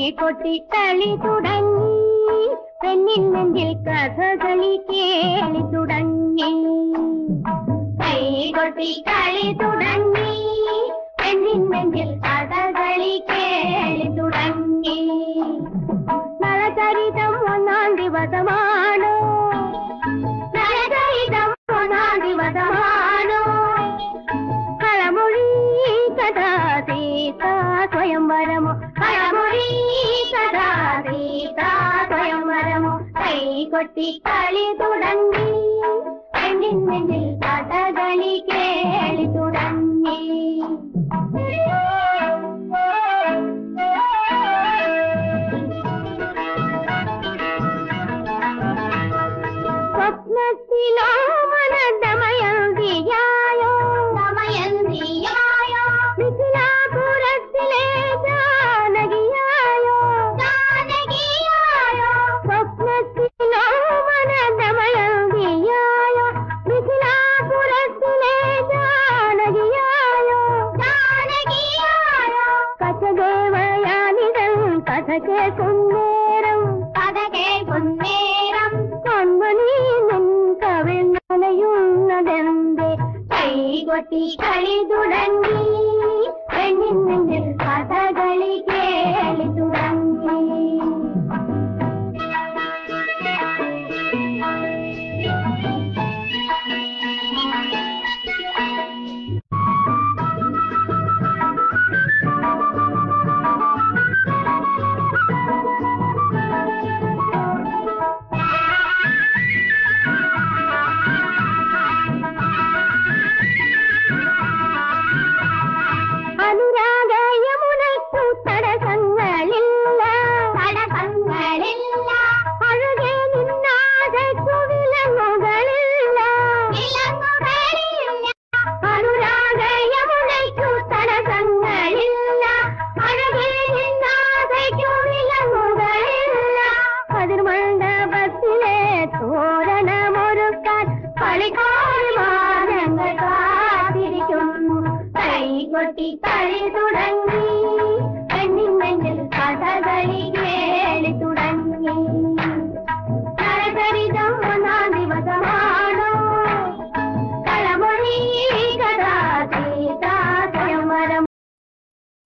കൊട്ടി കളി തുടങ്ങി പെണ്ണിൻ നെഞ്ചിൽ കഥകളി കേളി തുടങ്ങി കൈ കൊട്ടി കളി തുടങ്ങി പെണ്ണിൻ നെഞ്ചിൽ കഥകളി കേളി തുടങ്ങി നളചരിതം ഒന്നാം ദിവസമാണോ നളചരിതം ഒന്നാം ദിവസമാണോ കളമൊഴി കഥാ സീതാ സ്വയംവരമോ കളമൊഴി കഥാ സീതാ സ്വയംവരമോ കൈ കൊട്ടി കളി തുടങ്ങി പെണ്ണിൻ നെഞ്ചിൽ കഥകളി കേളി തുടങ്ങി സ്വപ്നത്തിലോ മനദമയന്തിയായോ ദമയന്തിയായോ മിഥിലാപുരത്തിലെ ജാനകിയായോ ജാനകിയായോ സ്വപ്നത്തിലോ മനദമയന്തിയായോ മിഥിലാപുരത്തിലെ ജാനകിയായോ ജാനകിയായോ കഥദേവയാനിതൻ കഥ കേൾക്കുന്നേരം കഥ കേൾക്കുന്നേരം കൺമണി നിൻ കവിളയുന്നതെന്തേ കൈകൊട്ടി കളി തുടങ്ങി പെണ്ണിൻ നെഞ്ചിൽ കഥകളി കേളി തുടങ്ങി അനുരാഗ യമുനയ്ക്കു തടസ്സങ്ങളില്ല തടസ്സങ്ങളില്ല അഴുകെ നിന്നാശയ്ക്കു വിലങ്ങുകളില്ല വിലങ്ങുകളില്ല അനുരാഗ യമുനയ്ക്കു തടസ്സങ്ങളില്ല അഴുകെ നിന്നാശയ്ക്കു വിലങ്ങുകളില്ല കതിർമണ്ഡപത്തിലെ തോരണമൊരുക്കാൻ കളിക്കാരി മാനങ്ങൾ കാത്തിരിക്കുന്നു കൈകൊട്ടി കളി